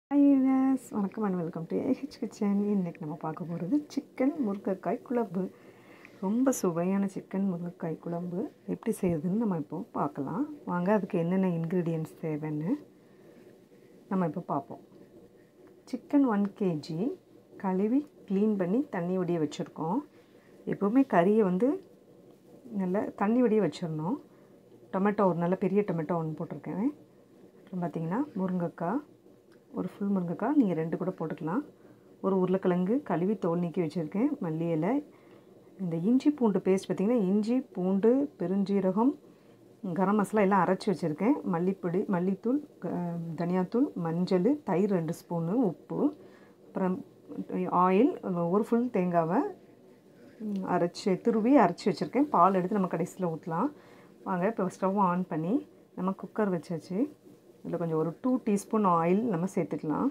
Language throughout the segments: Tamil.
ஹாய்ஸ் வணக்கம் and welcome to AH kitchen இன்றைக்கி நம்ம பார்க்க போகிறது சிக்கன் முருங்கைக்காய் குழம்பு ரொம்ப சுவையான சிக்கன் முருங்கைக்காய் குழம்பு எப்படி செய்யுதுன்னு நம்ம இப்போ பார்க்கலாம் வாங்க அதுக்கு என்னென்ன இன்க்ரீடியன்ட்ஸ் தேவைன்னு நம்ம இப்போ பார்ப்போம் சிக்கன் ஒன் கேஜி கழுவி க்ளீன் பண்ணி தண்ணி வடிய வச்சுருக்கோம் எப்போவுமே கறியை வந்து நல்லா தண்ணி வடிய வச்சிடணும் டொமேட்டோ ஒரு நல்ல பெரிய டொமேட்டோ ஒன்று போட்டிருக்கேன் அப்புறம் பார்த்திங்கன்னா முருங்கைக்காய் ஒரு ஃபுல் முருங்கைக்காய் நீங்கள் ரெண்டு கூட போட்டுக்கலாம் ஒரு உருளைக்கிழங்கு கழுவி தோல் நீக்கி வச்சுருக்கேன் மல்லி இலை இந்த இஞ்சி பூண்டு பேஸ்ட் பார்த்திங்கன்னா இஞ்சி பூண்டு பெருஞ்சீரகம் கரம் மசாலா எல்லாம் அரைச்சி வச்சுருக்கேன் மல்லிப்பொடி மல்லித்தூள் தனியாத்தூள் மஞ்சள் தயிர் ரெண்டு ஸ்பூனு உப்பு அப்புறம் ஆயில் ஒரு ஃபுல் தேங்காவை அரைச்சி துருவி அரைச்சி வச்சுருக்கேன் பால் எடுத்து நம்ம கடைசியில் ஊற்றலாம் வாங்க இப்போ ஸ்டவ் ஆன் பண்ணி நம்ம குக்கர் வச்சாச்சு இதில் கொஞ்சம் ஒரு டூ டீஸ்பூன் ஆயில் நம்ம சேர்த்துக்கலாம்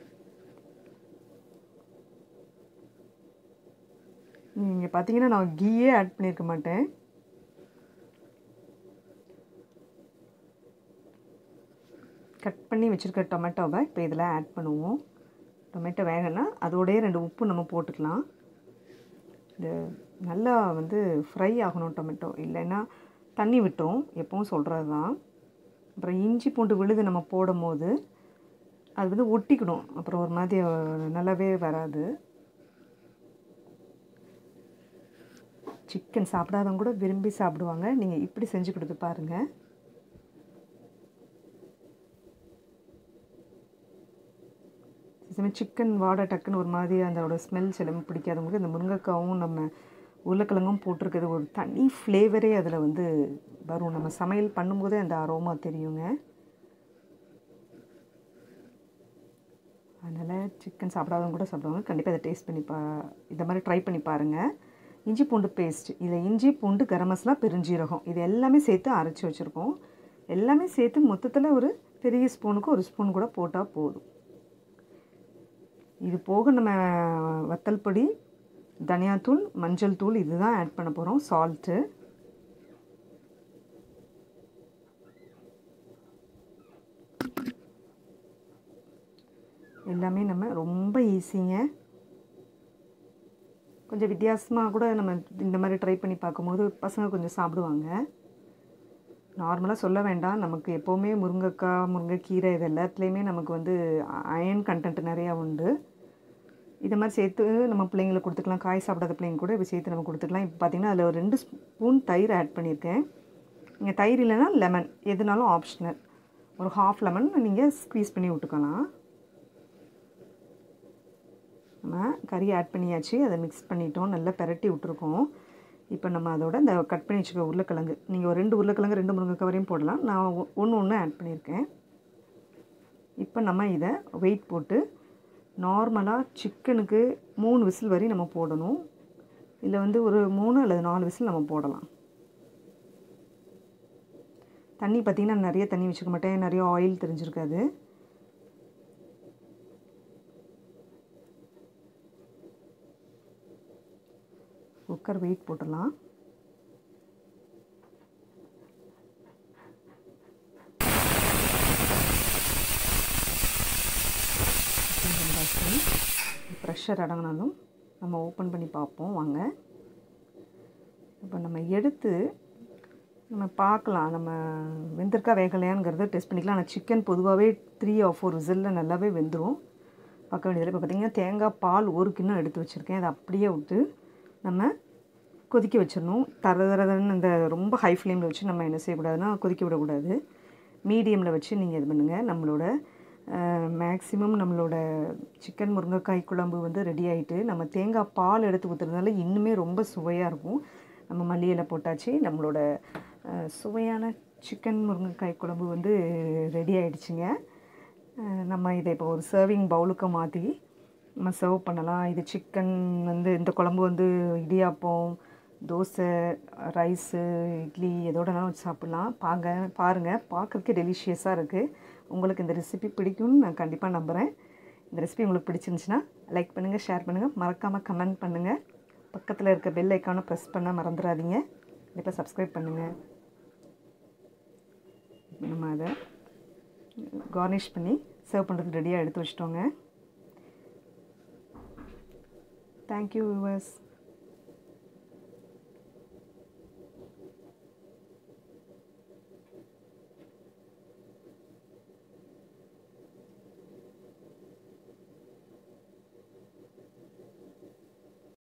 நீங்கள் பார்த்தீங்கன்னா நான் கீயே ஆட் பண்ணியிருக்க மாட்டேன் கட் பண்ணி வச்சுருக்க டொமேட்டோவை இப்போ இதில் ஆட் பண்ணுவோம் டொமேட்டோ வேகனா அதோடய ரெண்டு உப்பு நம்ம போட்டுக்கலாம் இது நல்லா வந்து ஃப்ரை ஆகணும் டொமேட்டோ இல்லைன்னா தண்ணி விட்டோம் எப்பவும் சொல்கிறது தான் அப்புறம் இஞ்சி பூண்டு விழுது நம்ம போடும் போது அது வந்து ஒட்டிக்கணும் அப்புறம் ஒரு மாதிரி நல்லாவே வராது சிக்கன் சாப்பிடாதவங்க கூட விரும்பி சாப்பிடுவாங்க நீங்கள் இப்படி செஞ்சு கொடுத்து பாருங்கள் சமயம் சிக்கன் வாடை டக்குன்னு ஒரு மாதிரி அதோட ஸ்மெல் சிலம்பு பிடிக்காதவங்களுக்கு இந்த முருங்கைக்காவும் நம்ம உருளைக்கிழங்கும் போட்டிருக்கிறது ஒரு தனி ஃப்ளேவரே அதில் வந்து வரும் நம்ம சமையல் பண்ணும்போதே அந்த அரோமா தெரியுங்க அதனால் சிக்கன் சாப்பிடாதவங்க கூட சாப்பிடுவாங்க கண்டிப்பாக இதை டேஸ்ட் பண்ணி பா இந்த மாதிரி ட்ரை பண்ணி பாருங்கள் இஞ்சி பூண்டு பேஸ்ட் இதில் இஞ்சி பூண்டு கரம் மசாலா பெருஞ்சீரகம் இது எல்லாமே சேர்த்து அரைச்சி வச்சுருக்கோம் எல்லாமே சேர்த்து மொத்தத்தில் ஒரு பெரிய ஸ்பூனுக்கு ஒரு ஸ்பூன் கூட போட்டால் போதும் இது போக நம்ம வத்தல் பொடி தனியாத்தூள் மஞ்சள் தூள் இதுதான் ஆட் பண்ண போகிறோம் சால்ட்டு எல்லாமே நம்ம ரொம்ப ஈஸிங்க கொஞ்சம் வித்தியாசமாக கூட நம்ம இந்த மாதிரி ட்ரை பண்ணி பார்க்கும்போது பசங்க கொஞ்சம் சாப்பிடுவாங்க நார்மலாக சொல்ல வேண்டாம் நமக்கு எப்போவுமே முருங்கைக்காய் முருங்கைக்கீரை இது எல்லாத்துலேயுமே நமக்கு வந்து அயன் கண்டென்ட் நிறையா உண்டு இதை மாதிரி சேர்த்து நம்ம பிள்ளைங்களுக்கு கொடுத்துக்கலாம் காய் சாப்பிடாத பிள்ளைங்க கூட இப்போ சேர்த்து நம்ம கொடுத்துக்கலாம் இப்போ பார்த்திங்கன்னா அதில் ஒரு ரெண்டு ஸ்பூன் தயிர் ஆட் பண்ணியிருக்கேன் நீங்கள் தயிர் இல்லைன்னா லெமன் எதுனாலும் ஆப்ஷனல் ஒரு ஹாஃப் லெமன் நீங்கள் ஸ்க்வீஸ் பண்ணி விட்டுக்கலாம் நம்ம கறி ஆட் பண்ணியாச்சு அதை மிக்ஸ் பண்ணிட்டோம் நல்லா பெரட்டி விட்ருக்கோம் இப்போ நம்ம அதோட இந்த கட் பண்ணி வச்சுக்க உருளைக்கிழங்கு நீங்கள் ஒரு ரெண்டு உருளைக்கிழங்கு ரெண்டு முருங்கைக்காய் வரையும் போடலாம் நான் ஒன்று ஒன்று ஆட் பண்ணியிருக்கேன் இப்போ நம்ம இதை வெயிட் போட்டு நார்மலாக சிக்கனுக்கு மூணு விசில் வரையும் நம்ம போடணும் இதில் வந்து ஒரு மூணு அல்லது நாலு விசில் நம்ம போடலாம் தண்ணி பார்த்திங்கன்னா நிறைய தண்ணி வச்சுக்க மாட்டேன் நிறைய ஆயில் தெரிஞ்சிருக்காது குக்கர் வெயிட் போட்டுடலாம் ப்ரெஷர் அடங்கினாலும் நம்ம ஓப்பன் பண்ணி பார்ப்போம் வாங்க இப்போ நம்ம எடுத்து நம்ம பார்க்கலாம் நம்ம வெந்திருக்கா வேகலையாங்கிறத டெஸ்ட் பண்ணிக்கலாம் ஆனால் சிக்கன் பொதுவாகவே த்ரீ ஆர் ஃபோர் விசிலில் நல்லாவே வெந்துடும் பார்க்க வேண்டியதில்லை இப்போ பார்த்திங்கன்னா தேங்காய் பால் ஒரு கிண்ணம் எடுத்து வச்சுருக்கேன் அதை அப்படியே விட்டு நம்ம கொதிக்க வச்சிடணும் தர தரன்னு இந்த ரொம்ப ஹை ஃப்ளேமில் வச்சு நம்ம என்ன செய்யக்கூடாதுன்னா கொதிக்க விடக்கூடாது மீடியமில் வச்சு நீங்கள் இது பண்ணுங்கள் நம்மளோட மேக்ஸிமம் நம்மளோட சிக்கன் முருங்கைக்காய் குழம்பு வந்து ரெடி ஆகிட்டு நம்ம தேங்காய் பால் எடுத்து ஊற்றுறதுனால இன்னுமே ரொம்ப சுவையாக இருக்கும் நம்ம மல்லியில் போட்டாச்சு நம்மளோட சுவையான சிக்கன் முருங்கைக்காய் குழம்பு வந்து ரெடி ஆகிடுச்சிங்க நம்ம இதை இப்போ ஒரு சர்விங் பவுலுக்கு மாற்றி நம்ம சர்வ் பண்ணலாம் இது சிக்கன் வந்து இந்த குழம்பு வந்து இடியாப்பம் தோசை ரைஸு இட்லி எதோடனாலும் வச்சு சாப்பிட்லாம் பாங்க பாருங்கள் பார்க்குறதுக்கே டெலிஷியஸாக இருக்குது உங்களுக்கு இந்த ரெசிபி பிடிக்கும்னு நான் கண்டிப்பாக நம்புகிறேன் இந்த ரெசிபி உங்களுக்கு பிடிச்சிருந்துச்சின்னா லைக் பண்ணுங்கள் ஷேர் பண்ணுங்கள் மறக்காமல் கமெண்ட் பண்ணுங்கள் பக்கத்தில் இருக்க பெல் ஐக்கானை ப்ரெஸ் பண்ண மறந்துடாதீங்க கண்டிப்பாக சப்ஸ்கிரைப் பண்ணுங்கள் நம்ம அதை கார்னிஷ் பண்ணி சர்வ் பண்ணுறதுக்கு ரெடியாக எடுத்து வச்சிட்டோங்க தேங்க்யூ வியூவர்ஸ்